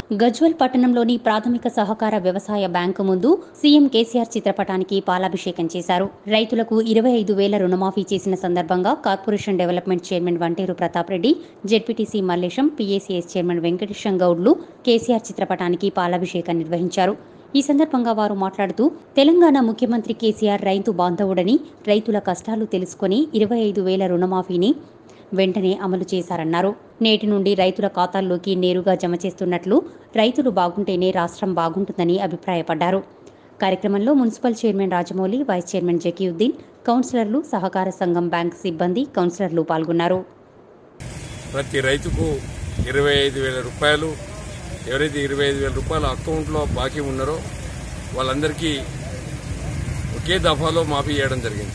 గజ్వల్ పట్టణంలోని ప్రాథమిక సహకార వ్యవసాయ బ్యాంకు ముందు సీఎం కేసీఆర్ చిత్రపటానికి పాలాభిషేకం చేశారు రైతులకు ఇరవై ఐదు వేల రుణమాఫీ చేసిన సందర్భంగా corporation development chairman Vanteru Pratap Reddy ZPTC Mallesham PACS chairman Venkatesham గౌడ్లు కేసీఆర్ చిత్రపటానికి పాలాభిషేకం నిర్వహించారు ఈ సందర్భంగా వారు మాట్లాడుతూ తెలంగాణ ముఖ్యమంత్రి కేసీఆర్ రైతు బాంధవుడని రైతుల కష్టాలు తెలుసుకొని ఇరవై ఐదు వేల రుణమాఫీని వెంటనే అమలు చేశారన్నారు నేటి నుండి రైతుల ఖాతాల్లోకి నేరుగా జమ చేస్తున్నట్లు రైతులు బాగుంటేనే రాష్ట్రం బాగుంటుందని అభిప్రాయపడ్డారు కార్యక్రమంలో municipal chairman Rajamouli vice chairman Zakiuddin కౌన్సిలర్లు సహకార సంఘం బ్యాంక్ సిబ్బంది కౌన్సిలర్లు పాల్గొన్నారు ప్రతి రైతుకు ఇరవై ఐదు వేల రూపాయలు ఎవరైతే ఇరవై ఐదు వేల రూపాయల అకౌంట్లో బాకీ ఉన్నారో వాళ్ళందరికీ ఒకే దఫాలో మాఫీ చేయడం జరిగింది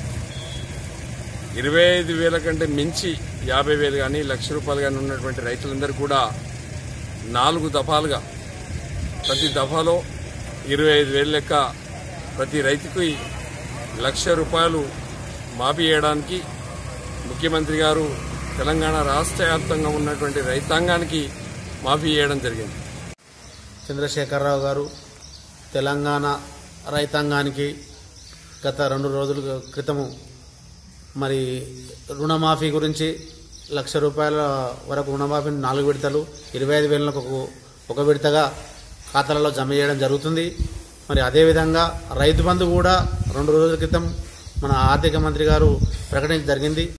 ఇరవై ఐదు వేల కంటే మించి యాభై వేలు కానీ లక్ష రూపాయలు కానీ ఉన్నటువంటి రైతులందరూ కూడా నాలుగు దఫాలుగా ప్రతి దఫాలో ఇరవై ఐదు వేలు లెక్క ప్రతి రైతుకి లక్ష రూపాయలు మాఫీ చేయడానికి ముఖ్యమంత్రి గారు తెలంగాణ రాష్ట్ర వ్యాప్తంగా ఉన్నటువంటి రైతాంగానికి మాఫీ చేయడం జరిగింది చంద్రశేఖరరావు గారు తెలంగాణ రైతాంగానికి గత రెండు రోజుల క్రితము మరి రుణమాఫీ గురించి లక్ష రూపాయల వరకు రుణమాఫీని నాలుగు విడతలు ఇరవై ఐదు వేలకు ఒక- ఒక విడతగా ఖాతాలలో జమ చేయడం జరుగుతుంది మరి అదేవిధంగా రైతు బంధు కూడా రెండు రోజుల క్రితం మన ఆర్థిక మంత్రి గారు ప్రకటించడం జరిగింది